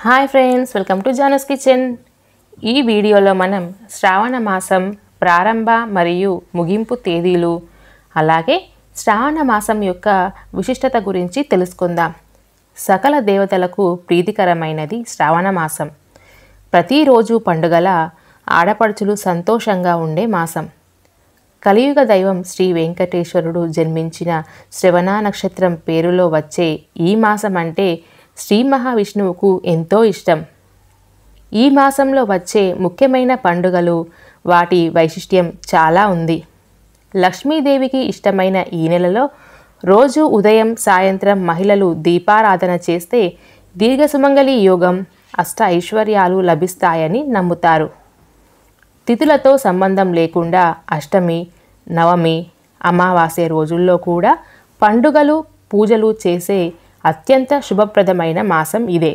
hi friends welcome to Janas kitchen ఈ వీడియోలో మనం శ్రావణ మాసం ప్రారంభ మరియు ముగింపు తేదీలు అలాగే శ్రావణ మాసం యొక్క విశిష్టత గురించి తెలుసుకుందాం సకల దేవతలకు ప్రీతికరమైనది శ్రావణ మాసం ప్రతిరోజు పండుగల ఆడపడుచులు సంతోషంగా ఉండే మాసం కలియుగ దైవం శ్రీ వెంకటేశ్వరుడు జన్మించిన శ్రవణ నక్షత్రం పేరులో వచ్చే ఈ మాసం అంటే శ్రీ మహావిష్ణువుకు ఎంతో ఇష్టం ఈ మాసంలో వచ్చే ముఖ్యమైన పండుగలు వాటి వైశిష్ట్యం చాలా ఉంది లక్ష్మీదేవికి ఇష్టమైన ఈ నెలలో రోజు ఉదయం సాయంత్రం మహిళలు దీపారాధన చేస్తే దీర్ఘసుమంగళి యోగం అష్ట ఐశ్వర్యాలు లభిస్తాయని నమ్ముతారు తిథులతో సంబంధం లేకుండా అష్టమి నవమి అమావాస్య రోజుల్లో కూడా పండుగలు పూజలు చేసే అత్యంత శుభప్రదమైన మాసం ఇదే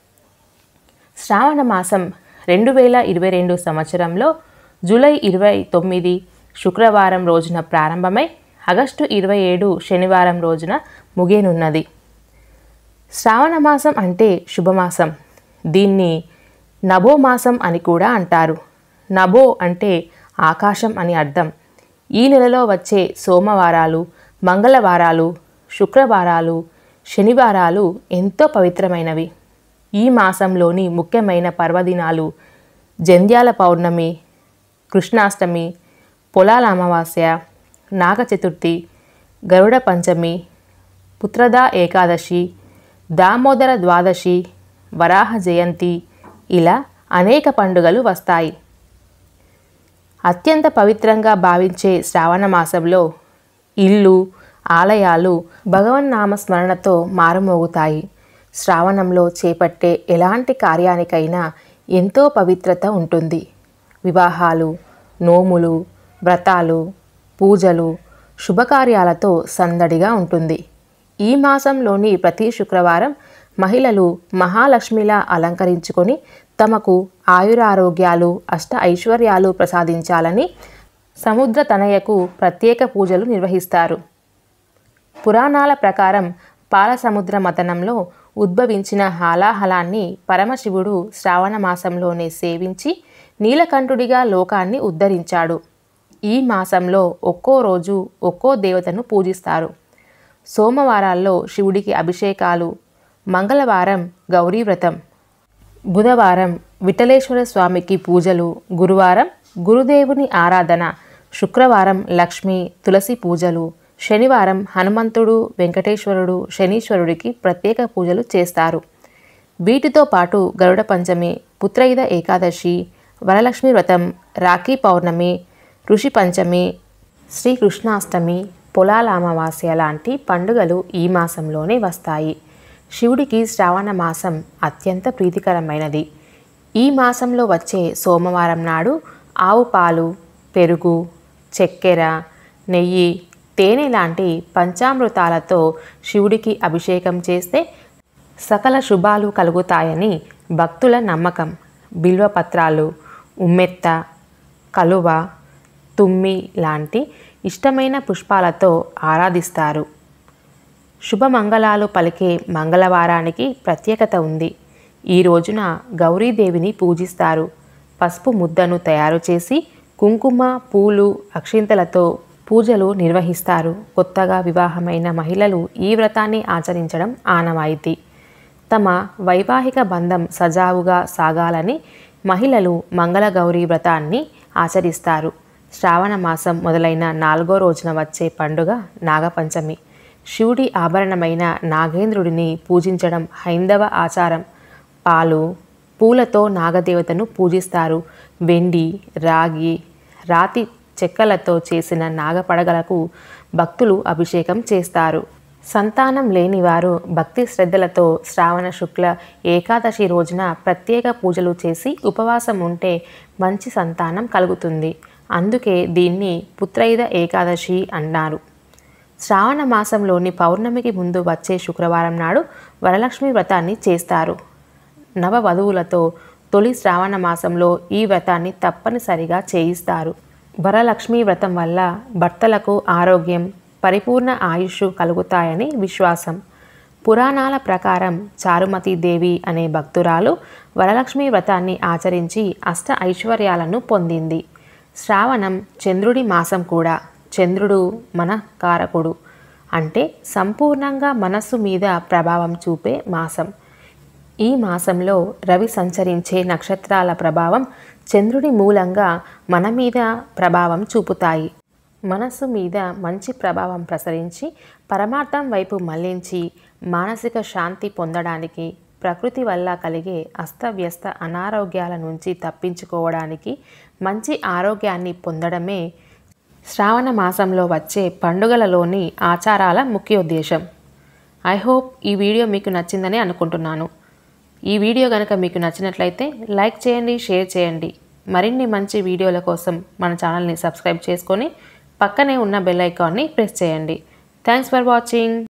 శ్రావణ మాసం రెండు వేల ఇరవై రెండు సంవత్సరంలో జూలై ఇరవై తొమ్మిది శుక్రవారం రోజున ప్రారంభమై ఆగస్టు ఇరవై ఏడు శనివారం రోజున ముగియనున్నది శ్రావణ మాసం అంటే శుభమాసం దీన్ని నభో మాసం అని కూడా అంటారు నభో అంటే ఆకాశం అని అర్థం ఈ నెలలో వచ్చే సోమవారాలు మంగళవారాలు శుక్రవారాలు శనివారాలు ఎంతో పవిత్రమైనవి ఈ మాసంలోని ముఖ్యమైన పర్వదినాలు జంధ్యాల పౌర్ణమి కృష్ణాష్టమి పొలాల అమావాస్య నాగ చతుర్థి గరుడ పంచమి పుత్రదా ఏకాదశి దామోదర ద్వాదశి వరాహ జయంతి ఇలా అనేక పండుగలు వస్తాయి అత్యంత పవిత్రంగా భావించే శ్రావణ మాసంలో ఇల్లు ఆలయాలు భగవన్నామ స్మరణతో మారుమోగుతాయి శ్రావణంలో చేపట్టే ఎలాంటి కార్యానికైనా ఎంతో పవిత్రత ఉంటుంది వివాహాలు నోములు వ్రతాలు పూజలు శుభకార్యాలతో సందడిగా ఉంటుంది ఈ మాసంలోని ప్రతి శుక్రవారం మహిళలు మహాలక్ష్మిలా అలంకరించుకొని తమకు ఆయురారోగ్యాలు అష్ట ఐశ్వర్యాలు ప్రసాదించాలని సముద్ర తనయకు ప్రత్యేక పూజలు నిర్వహిస్తారు పురాణాల ప్రకారం పాలసముద్ర మతనంలో ఉద్భవించిన హాలాహలాన్ని పరమశివుడు శ్రావణ మాసంలోనే సేవించి నీలకంఠుడిగా లోకాన్ని ఉద్ధరించాడు ఈ మాసంలో ఒక్కో రోజు ఒక్కో దేవతను పూజిస్తారు సోమవారాల్లో శివుడికి అభిషేకాలు మంగళవారం గౌరీ వ్రతం బుధవారం విఠలేశ్వర స్వామికి పూజలు గురువారం గురుదేవుని ఆరాధన శుక్రవారం లక్ష్మి తులసి పూజలు శనివారం హనుమంతుడు వెంకటేశ్వరుడు శనీశ్వరుడికి ప్రత్యేక పూజలు చేస్తారు వీటితో పాటు గరుడ పంచమి పుత్రయుధ ఏకాదశి వరలక్ష్మి వ్రతం రాఖీ పౌర్ణమి ఋషి పంచమి శ్రీకృష్ణాష్టమి పొలాల అమావాస్య లాంటి పండుగలు ఈ మాసంలోనే వస్తాయి శివుడికి శ్రావణ మాసం అత్యంత ప్రీతికరమైనది ఈ మాసంలో వచ్చే సోమవారం నాడు ఆవు పాలు పెరుగు చక్కెర నెయ్యి తేనె లాంటి పంచామృతాలతో శివుడికి అభిషేకం చేస్తే సకల శుభాలు కలుగుతాయని భక్తుల నమ్మకం బిల్వపత్రాలు ఉమ్మెత్త కలువ తుమ్మి లాంటి ఇష్టమైన పుష్పాలతో ఆరాధిస్తారు శుభమంగళాలు పలికే మంగళవారానికి ప్రత్యేకత ఉంది ఈ రోజున గౌరీదేవిని పూజిస్తారు పసుపు ముద్దను తయారు చేసి కుంకుమ పూలు అక్షింతలతో పూజలు నిర్వహిస్తారు కొత్తగా వివాహమైన మహిళలు ఈ వ్రతాన్ని ఆచరించడం ఆనవాయితీ తమ వైవాహిక బంధం సజావుగా సాగాలని మహిళలు మంగళగౌరి వ్రతాన్ని ఆచరిస్తారు శ్రావణ మాసం మొదలైన నాలుగో రోజున వచ్చే పండుగ నాగపంచమి శివుడి ఆభరణమైన నాగేంద్రుడిని పూజించడం హైందవ ఆచారం పాలు పూలతో నాగదేవతను పూజిస్తారు వెండి రాగి రాతి చెక్కలతో చేసిన నాగపడగలకు భక్తులు అభిషేకం చేస్తారు సంతానం లేని వారు భక్తి శ్రద్ధలతో శ్రావణ శుక్ల ఏకాదశి రోజున ప్రత్యేక పూజలు చేసి ఉపవాసం ఉంటే మంచి సంతానం కలుగుతుంది అందుకే దీన్ని పుత్రైద ఏకాదశి అన్నారు శ్రావణ మాసంలోని పౌర్ణమికి ముందు వచ్చే శుక్రవారం నాడు వరలక్ష్మి వ్రతాన్ని చేస్తారు నవ వధువులతో తొలి శ్రావణ మాసంలో ఈ వ్రతాన్ని తప్పనిసరిగా చేయిస్తారు వరలక్ష్మి వ్రతం వల్ల భర్తలకు ఆరోగ్యం పరిపూర్ణ ఆయుష్ కలుగుతాయని విశ్వాసం పురాణాల ప్రకారం చారుమతి దేవి అనే భక్తురాలు వరలక్ష్మి వ్రతాన్ని ఆచరించి అష్ట ఐశ్వర్యాలను పొందింది శ్రావణం చంద్రుడి మాసం కూడా చంద్రుడు మన కారకుడు అంటే సంపూర్ణంగా మనస్సు మీద ప్రభావం చూపే మాసం ఈ మాసంలో రవి సంచరించే నక్షత్రాల ప్రభావం చంద్రుడి మూలంగా మన మీద ప్రభావం చూపుతాయి మనస్సు మీద మంచి ప్రభావం ప్రసరించి పరమార్థం వైపు మళ్లించి మానసిక శాంతి పొందడానికి ప్రకృతి వల్ల కలిగే అస్తవ్యస్త అనారోగ్యాల నుంచి తప్పించుకోవడానికి మంచి ఆరోగ్యాన్ని పొందడమే శ్రావణ మాసంలో వచ్చే పండుగలలోని ఆచారాల ముఖ్య ఉద్దేశం ఐ హోప్ ఈ వీడియో మీకు నచ్చిందని అనుకుంటున్నాను ఈ వీడియో కనుక మీకు నచ్చినట్లయితే లైక్ చేయండి షేర్ చేయండి మరిన్ని మంచి వీడియోల కోసం మన ఛానల్ని సబ్స్క్రైబ్ చేసుకొని పక్కనే ఉన్న బెల్ ఐకాన్ని ప్రెస్ చేయండి థ్యాంక్స్ ఫర్ వాచింగ్